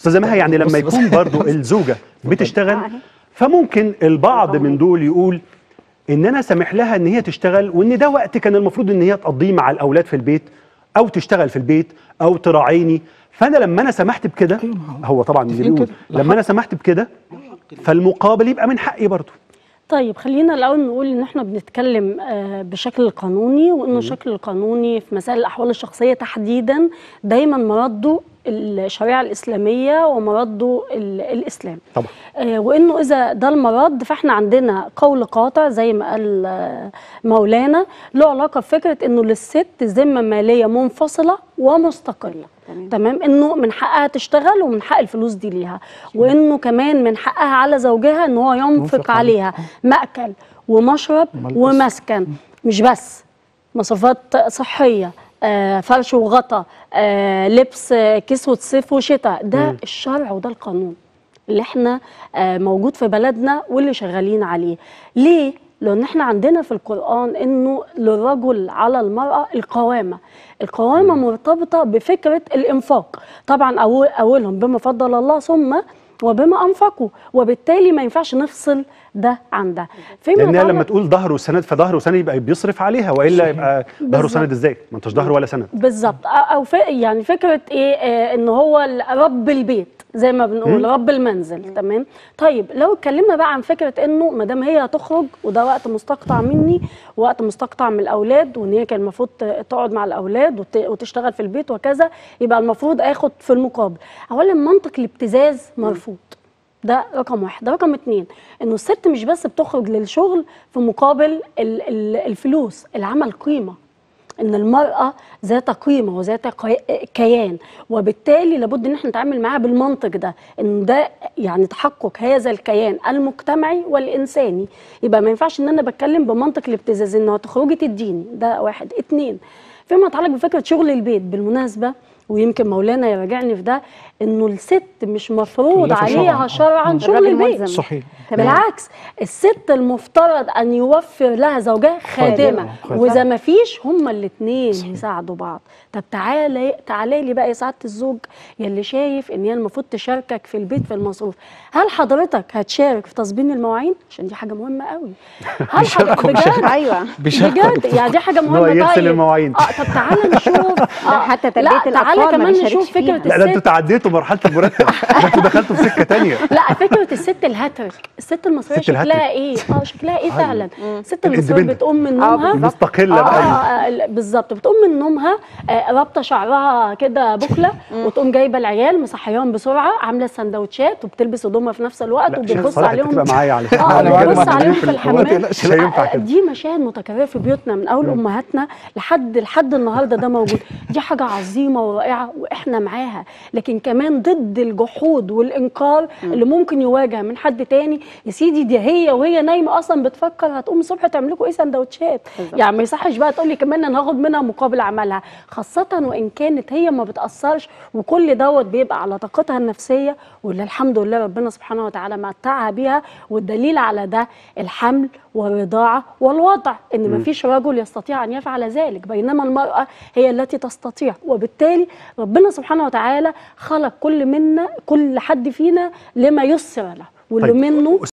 استاذه مها يعني لما بص- بص. يكون برضو الزوجه بتشتغل فممكن البعض من دول يقول ان انا سامح لها ان هي تشتغل وان ده وقت كان المفروض ان هي تقضيه مع الاولاد في البيت او تشتغل في البيت او تراعيني فانا لما انا سمحت بكده هو طبعا اللي متفقين بيقول كده. لا لما انا سمحت بكده فالمقابل يبقى من حقي برضو طيب خلينا الاول نقول ان احنا بنتكلم آه، بشكل قانوني وانه الشكل القانوني في مسائل الاحوال الشخصيه تحديدا دايما مرده الشريعه الاسلاميه ومرده ال- الاسلام طبعا آه، وانه اذا ده المرد فاحنا عندنا قول قاطع زي ما قال آه، مولانا له علاقه بفكره انه للست ذمه ماليه منفصله ومستقله تمام. تمام انه من حقها تشتغل ومن حق الفلوس دي ليها وانه كمان من حقها على زوجها ان هو ينفق ينفق عليها مأكل ومشرب ملبس. ومسكن مش بس مصروفات صحيه آه، فرش وغطا آه، لبس آه، كسوة صيف وشتاء ده الشرع وده القانون اللي احنا آه، موجود في بلدنا واللي شغالين عليه ليه لان احنا عندنا في القران انه للرجل على المراه القوامه القوامه مرتبطه بفكره الانفاق طبعا أول اولهم بما فضل الله ثم وبما انفقوا وبالتالي ما ينفعش نفصل ده عن ده فيما لانها لما يتعلق- تقول ظهر وسند فظهر وسند يبقى بيصرف عليها والا يبقى ظهر بالظبط. وسند ازاي ما انتش ظهر ولا سند بالظبط أو- او ف... يعني فكره ايه آه ان هو ال- رب البيت زي ما بنقول رب المنزل تمام طيب لو اتكلمنا بقى عن فكره انه ما دام هي هتخرج وده وقت مستقطع مني وقت مستقطع من الاولاد وان هي كان المفروض ت- تقعد مع الاولاد وت... وتشتغل في البيت وكذا يبقى المفروض اخد في المقابل اولا منطق الابتزاز مرفوض ده رقم واحد رقم اتنين انه الست مش بس بتخرج للشغل في مقابل ال- ال- الفلوس العمل قيمه ان المراه ذات قيمه وذات قي- كيان وبالتالي لابد ان احنا نتعامل معاها بالمنطق ده ان ده يعني تحقق هذا الكيان المجتمعي والانساني يبقى ما ينفعش ان انا بتكلم بمنطق الابتزاز انه هتخرجي تديني ده واحد اتنين فيما يتعلق بفكره شغل البيت بالمناسبه ويمكن مولانا يراجعني في ده انه الست مش مفروض كلفة عليها شرعاً. شرعا شغل الراجل البيت ملزم. صحيح بالعكس الست المفترض ان يوفر لها زوجها خادمه خادمة. واذا ما فيش هما الاثنين يساعدوا بعض طب تعالى تعالى لي بقى يا سعاده الزوج يلي شايف ان هي المفروض تشاركك في البيت في المصروف هل حضرتك هتشارك في تصبين المواعين عشان دي حاجه مهمه قوي هل حضرتك بجد ايوه بيشاركوا بجد يعني دي حاجه إن هو مهمه يغسل طيب المواعين. اه طب تعالى نشوف اه حتى تربية لا تعالى الأطفال ما كمان بيشاركش نشوف فكره فيها. لا ده انتوا الست تعديتوا مرحله المرتب ده انتوا دخلتوا في سكه تانية لا فكره الست الهاتريك الست المصريه الست الهاتريك. شكلها ايه اه شكلها ايه فعلا الست المصريه الإندبندنت. بتقوم من آه، نومها بالظبط. مستقله آه، بقى آه، آه، بالظبط بتقوم من نومها آه، رابطه شعرها كده بكله وتقوم جايبه العيال مصحياهم بسرعه عامله سندوتشات وبتلبس هدومها في نفس الوقت لا شيخ وبتبص صالح انت عليهم تبقى معايا على اه أنا بتبص بجمع عليهم في في ال- الحمام ما تقلقش. مش هينفع آه، كده. دي مشاهد متكرره في بيوتنا من اول امهاتنا لحد لحد النهارده ده موجود دي حاجه عظيمه ورائعه واحنا معاها لكن كمان ضد الجحود والانكار اللي ممكن يواجه من حد تاني يا سيدي دي هي وهي نايمه اصلا بتفكر هتقوم الصبح تعمل لكم ايه سندوتشات بالظبط. يعني ما يصحش بقى تقول لي كمان انا هاخد منها مقابل عملها خاصه وان كانت هي ما بتاثرش وكل دوت بيبقى على طاقتها النفسيه واللي الحمد لله ربنا سبحانه وتعالى متعها بيها والدليل على ده الحمل والرضاعه والوضع ان ما فيش رجل يستطيع ان يفعل ذلك بينما المراه هي التي تستطيع وبالتالي ربنا سبحانه وتعالى خلق كل منا كل حد فينا لما يسر له واللي طيب. منه